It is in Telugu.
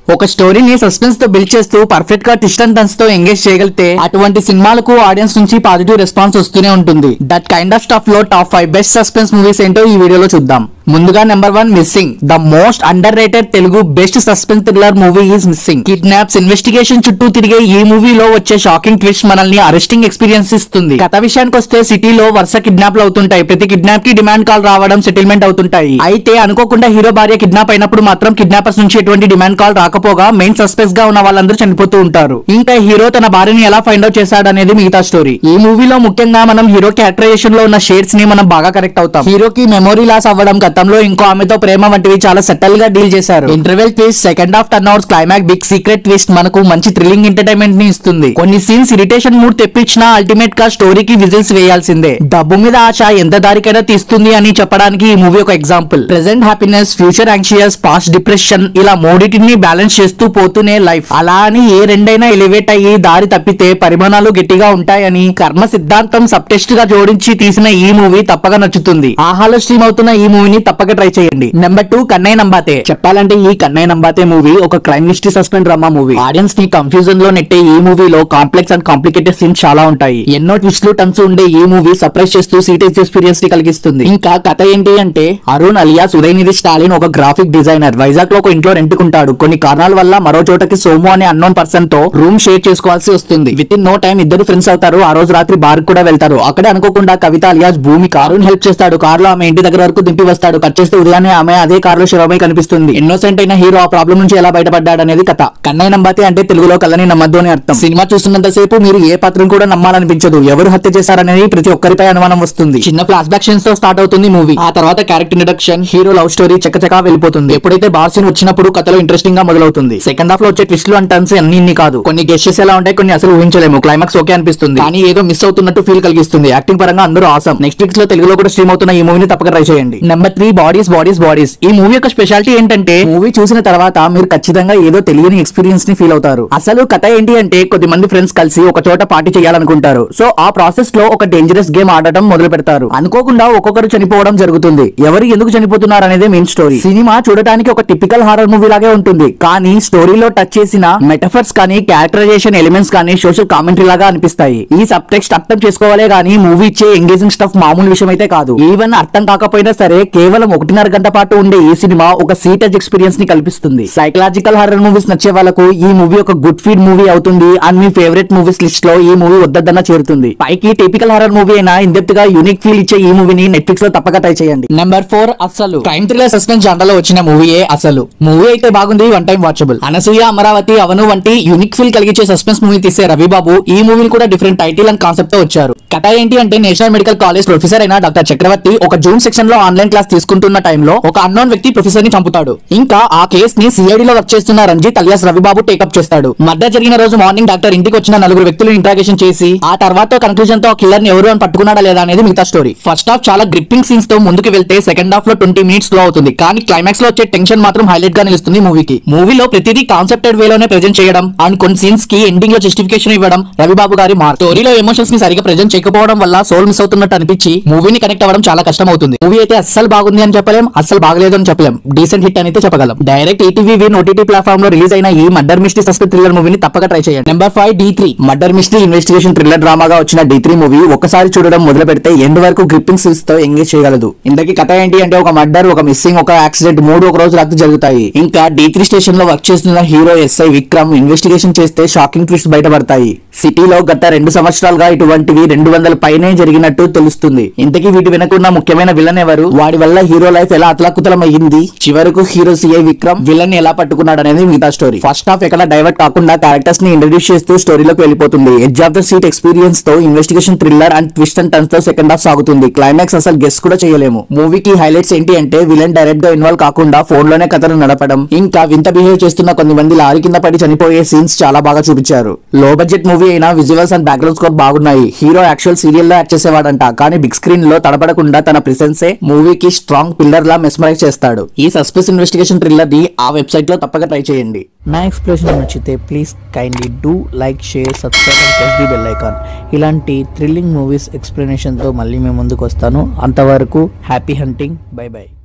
ఒక స్టోరీని సస్పెన్స్ తో బిల్డ్ చేస్తూ పర్ఫెక్ట్ గా ట్విస్ట్ అండ్ టర్న్స్ తో ఎంగేజ్ చేయగలిగితే అటువంటి సినిమాలకు ఆడియన్స్ నుంచి పాజిటివ్ రెస్పాన్స్ వస్తూనే ఉంటుంది దట్ కైండ్ ఆఫ్ స్టఫ్ లో top five best suspense movies ఏంటో ఈ వీడియోలో చూద్దాం ముందుగా number one missing the most underrated Telugu best suspense thriller movie is missing kidnaps investigation చుట్టూ తిరిగే ఈ మూవీలో వచ్చే షాకింగ్ ట్విస్ట్ మనల్ని అరెస్టింగ్ ఎక్స్పీరియన్స్ ఇస్తుంది కథ విషయానికి వస్తే సిటీలో వరుస కిడ్నాప్లు అవుతుంటాయి ప్రతి కిడ్నాప్ కి డిమాండ్ కాల్ రావడం సెటిల్మెంట్ అవుతుంటాయి అయితే అనుకోకుండా హీరో భార్య కిడ్నాప్ అయినప్పుడు మాత్రం కిడ్నాపర్స్ నుంచి ఎటువంటి డిమాండ్ కాల్ రాకపోగా మెయిన్ సస్పెన్స్ గా ఉన్న వాళ్ళందరూ చనిపోతూ ఉంటారు ఇంకా హీరో తన భార్యని ఎలా ఫైండ్ అవుట్ చేశాడనేది మిగతా స్టోరీ ఈ మూవీలో ముఖ్యంగా మనం హీరో క్యారెక్టరైజేషన్ లో ఉన్న షేడ్స్ ని మనం బాగా కరెక్ట్ అవుతాం హీరోకి మెమొరీ లాస్ అవ్వడం గతంలో ఇంకో ఆమెతో ప్రేమ వంటివి చాలా సెటల్ గా డీల్ చేశారు interval twist second half turn outs climax big secret twist మనకు మంచి థ్రిల్లింగ్ ఎంటర్టైన్మెంట్ ని ఇస్తుంది కొన్ని సీన్స్ ఇరిటేషన్ మూడ్ తెప్పించినా అల్టిమేట్ గా స్టోరీకి విజిల్స్ వేయాల్సిందే డబ్బు మీద ఆశ ఎంత దారికైనా తీస్తుంది అని చెప్పడానికి ఈ మూవీ ఒక example present happiness future anxious past depression ఇలా మూడింటిని బ్యాలెన్స్ చేస్తూ పోతూనే లైఫ్ అలా అని ఏ రెండైనా ఎలివేట్ అయ్యి దారి తప్పితే పరిమాణాలు గట్టిగా ఉంటాయని కర్మ సిద్ధాంతం సబ్టెస్ట్ గా జోడించి తీసిన ఈ మూవీ తప్పక నచ్చుతుంది ఆహాలో స్ట్రీమ్ అవుతున్న ఈ మూవీని తప్పక ట్రై చేయండి నెంబర్ టూ కన్నయ్య నంబాతే చెప్పాలంటే ఈ కన్నయ్య నంబాతే మూవీ ఒక crime mystery suspend drama movie audience ని కన్ఫ్యూజన్ లో నెట్టే ఈ మూవీలో కాంప్లెక్స్ అండ్ కాంప్లికేటెడ్ సీన్స్ చాలా ఉంటాయి ఎన్నో ట్విస్ట్లు టన్స్ ఉండే ఈ మూవీ సర్ప్రైజ్ చేస్తూ సీటేజ్ ఎక్స్పీరియన్స్ ని కలిగిస్తుంది ఇంకా కథ ఏంటి అంటే అరుణ్ అలియాస్ ఉదయనిధి స్టాలిన్ ఒక గ్రాఫిక్ డిజైనర్ వైజాగ్ లో ఒక ఇంట్లో రెంట్కుంటాడు కొన్ని కారణాల వల్ల మరో చోటకి సోము అనే అన్నోన్ పర్సన్ తో రూమ్ షేర్ చేసుకోవాల్సి వస్తుంది విత్ ఇన్ నో టైం ఇద్దరు ఫ్రెండ్స్ అవుతారు ఆ రోజు రాత్రి బార్ కూడా వెళ్తారు అక్కడే అనుకోకుండా కవిత అలియాస్ భూమి కారుని హెల్ప్ చేస్తాడు కారులో ఆమె ఇంటి దగ్గర వరకు దింపి వస్తాడు కట్ చేస్తే ఉదయాన్నే ఆమె అదే కారులో శివమై కనిపిస్తుంది ఇన్నోసెంట్ అయిన హీరో ఆ ప్రాబ్లం నుంచి ఎలా బయటపడ్డాడు అనేది కథ కన్నయ్య నంబాతి అంటే తెలుగులో కళ్ళని నమ్మద్దు అని అర్థం సినిమా చూస్తున్నంత సేపు మీరు ఏ పాత్రను కూడా నమ్మాలనిపించదు ఎవరు హత్య చేశారనేది ప్రతి ఒక్కరిపై అనుమానం వస్తుంది చిన్న ఫ్లాష్ బ్యాక్ సీన్స్ తో స్టార్ట్ అవుతుంది మూవీ ఆ తర్వాత character introduction hero love story చక్కచకా వెళ్ళిపోతుంది ఎప్పుడైతే బార్ సీన్ వచ్చినప్పుడు కథలో ఇంట్రెస్టింగ్ గా మొదలవుతుంది సెకండ్ హాఫ్ లో వచ్చే ట్విస్ట్లు అండ్ టర్న్స్ అన్ని ఇన్ని కాదు కొన్ని గెస్టెస్ ఎలా ఉంటాయి కొన్ని అసలు ఊహించలేము క్లైమాక్స్ ఓకే అనిపిస్తుంది కానీ ఏదో మిస్ అవుతున్నట్టు ఫీల్ కలిగిస్తుంది యాక్టింగ్ పరంగా అందరూ ఆసం నెక్స్ట్ వీక్స్ లో తెలుగులో కూడా స్ట్రీమ్ అవుతున్న ఈ మూవీని తప్పక ట్రై చేయండి number three bodies bodies bodies ఈ మూవీ యొక్క స్పెషాలిటీ ఏంటంటే మూవీ చూసిన తర్వాత మీరు ఖచ్చితంగా ఏదో తెలియని ఎక్స్పీరియన్స్ ని ఫీల్ అవుతారు అసలు కథ ఏంటి అంటే కొద్ది మంది ఫ్రెండ్స్ కలిసి ఒక చోట పార్టీ చేయాలనుకుంటారు సో ఆ ప్రాసెస్ లో ఒక డేంజరస్ గేమ్ ఆడటం మొదలు పెడతారు అనుకోకుండా ఒక్కొక్కరు చనిపోవడం జరుగుతుంది ఎవరు ఎందుకు చనిపోతున్నారు అనేది మెయిన్ స్టోరీ సినిమా చూడటానికి ఒక టిపికల్ హారర్ మూవీ లాగే ఉంటుంది కానీ స్టోరీలో టచ్ చేసిన మెటఫర్స్ కానీ క్యారెక్టరైజేషన్ ఎలిమెంట్స్ కానీ సోషల్ కామెంటరీ లాగా అనిపిస్తాయి ఈ సబ్ టెక్స్ట్ అర్థం చేసుకోవాలే కానీ మూవీ ఇచ్చే ఎంగేజింగ్ స్టఫ్ మామూలు విషయం అయితే కాదు ఈవెన్ అర్థం కాకపోయినా సరే కేవలం ఒకటిన్నర గంట పాటు ఉండే ఈ సినిమా ఒక సీటేజ్ ఎక్స్పీరియన్స్ ని కల్పిస్తుంది సైకలాజికల్ హారర్ మూవీస్ నచ్చే వాళ్ళకు ఈ మూవీ ఒక గుడ్ ఫీడ్ మూవీ అవుతుంది అండ్ మీ ఫేవరెట్ మూవీస్ లిస్ట్ లో ఈ మూవీ వద్దన్న చేరుతుంది పైకి టిపికల్ హారర్ మూవీ అయినా ఇందెప్త్ గా యూనిక్ ఫీల్ ఇచ్చే ఈ మూవీని నెట్ఫ్లిక్స్ లో తప్పక ట్రై చేయండి నెంబర్ ఫోర్ అసలు క్రైమ్ థ్రిల్లర్ సస్పెన్స్ జాండలో వచ్చిన మూవీయే అసలు మూవీ అయితే బాగుంది one time watchable Anasuya Amaravathi Avunu వంటి యూనిక్ ఫీల్ కలిగించే సస్పెన్స్ మూవీ తీసే రవిబాబు ఈ మూవీని కూడా డిఫరెంట్ టైటిల్ అండ్ కాన్సెప్ట్ తో వచ్చారు కథ ఏంటి అంటే నేషనల్ మెడికల్ కాలేజ్ ప్రొఫెసర్ అయిన డాక్టర్ చక్రవర్తి ఒక జూన్ సెక్షన్ లో ఆన్లైన్ క్లాస్ తీసుకుంటున్న టైంలో ఒక అన్నోన్ వ్యక్తి ప్రొఫెసర్ ని చంపుతాడు ఇంకా ఆ కేస్ ని సిఐడి లో వర్క్ చేస్తున్న రంజిత్ అలియాస్ రవిబాబు టేకప్ చేస్తాడు మర్డర్ జరిగిన రోజు మార్నింగ్ డాక్టర్ ఇంటికి వచ్చిన నలుగురు వ్యక్తులు ఇంట్రాగేషన్ చేసి ఆ తర్వాత కన్క్లూజన్ తో కిల్లర్ ని ఎవరు అని పట్టుకున్నాడా లేదా అనేది మిగతా స్టోరీ ఫస్ట్ హాఫ్ చాలా గ్రిప్పింగ్ సీన్స్ తో ముందుకు వెళ్తే సెకండ్ హాఫ్ లో ట్వంటీ మినిట్స్ లో అవుతుంది కానీ క్లైమాక్స్ లో వచ్చే టెన్షన్ మాత్రం హైలైట్ గా నిలుస్తుంది మూవీకి మూవీలో ప్రతిదీ కాన్సెప్టెడ్ వేలోనే ప్రెజెంట్ చేయడం అండ్ కొన్ని సీన్స్ కి ఎండింగ్ లో జస్టిఫికేషన్ ఇవ్వడం రవిబాబు గారి మార్క్ స్టోరీలో ఎమోషన్స్ ని సరిగా ప్రెజెంట్ చేయకపోవడం వల్ల సోల్ మిస్ అవుతున్నట్టు అనిపించి మూవీని కనెక్ట్ అవ్వడం చాలా కష్టం అవుతుంది మూవీ అయితే అస్సలు బాగుంది అని చెప్పలేం అస్సలు బాగలేదు అని చెప్పలేం డీసెంట్ హిట్ అని అయితే చెప్పగలం direct ETV win OTT platform లో రిలీజ్ అయిన ఈ మర్డర్ మిస్టరీ సస్పెన్స్ థ్రిల్లర్ మూవీని తప్పక ట్రై చేయండి number five D three murder mystery investigation thriller డ్రామాగా వచ్చిన డి త్రీ మూవీ ఒక్కసారి చూడడం మొదలు పెడితే ఎండ్ వరకు గ్రిప్పింగ్ సీన్స్ తో ఎంగేజ్ చేయగలదు ఇంతకీ కథ ఏంటి అంటే ఒక మర్డర్ ఒక మిస్సింగ్ ఒక యాక్సిడెంట్ మూడు ఒక రోజు రాత్రి జరుగుతాయి ఇంకా డి త్రీ స్టేషన్ లో వర్క్ చేస్తున్న హీరో ఎస్ఐ విక్రమ్ ఇన్వెస్టిగేషన్ చేస్తే షాకింగ్ ట్విస్ట్ బయటపడతాయి సిటీలో గత రెండు సంవత్సరాలుగా ఇటువంటివి రెండు వందల పైనే జరిగినట్టు తెలుస్తుంది ఇంతకీ వీటి వెనకున్న ముఖ్యమైన విలన్ ఎవరు వాడి వల్ల హీరో లైఫ్ ఎలా అతలాకుతలం అయ్యింది చివరకు హీరో సిఐ విక్రమ్ విలన్ ఎలా పట్టుకున్నాడు అనేది మిగతా స్టోరీ ఫస్ట్ హాఫ్ ఎక్కడ డైవర్ట్ కాకుండా క్యారెక్టర్స్ ని ఇంట్రడ్యూస్ చేస్తూ స్టోరీలోకి వెళ్ళిపోతుంది edge of the seat experience తో investigation thriller and twist and turns తో సెకండ్ హాఫ్ సాగుతుంది క్లైమాక్స్ అసలు గెస్ కూడా చేయలేము మూవీకి హైలైట్స్ ఏంటి అంటే విలన్ డైరెక్ట్ గా ఇన్వాల్వ్ కాకుండా ఫోన్ లోనే కథను నడపడం ఇంకా వింత బిహేవ్ చేస్తున్న కొంత మంది లారీ కింద పడి చనిపోయే సీన్స్ చాలా బాగా చూపించారు లో బడ్జెట్ మూవీ అయినా విజువల్స్ అండ్ బ్యాక్గ్రౌండ్ స్కోర్ బాగున్నాయి హీరో యాక్చువల్ సీరియల్ లో యాక్ట్ చేసేవాడంట కానీ బిగ్ స్క్రీన్ లో తడబడకుండా తన ప్రెసెన్సే మూవీకి స్ట్రాంగ్ పిల్లర్ లా మెస్మరైజ్ చేస్తాడు ఈ సస్పెన్స్ ఇన్వెస్టిగేషన్ థ్రిల్లర్ ని ఆ వెబ్సైట్ లో తప్పక ట్రై చేయండి నా ఎక్స్ప్రెషన్ నచ్చితే please kindly do like share subscribe and press the bell icon ఇలాంటి థ్రిల్లింగ్ మూవీస్ ఎక్స్ప్లెనేషన్తో మళ్ళీ మేము ముందుకు వస్తాను అంతవరకు హ్యాపీ హంటింగ్ బై బై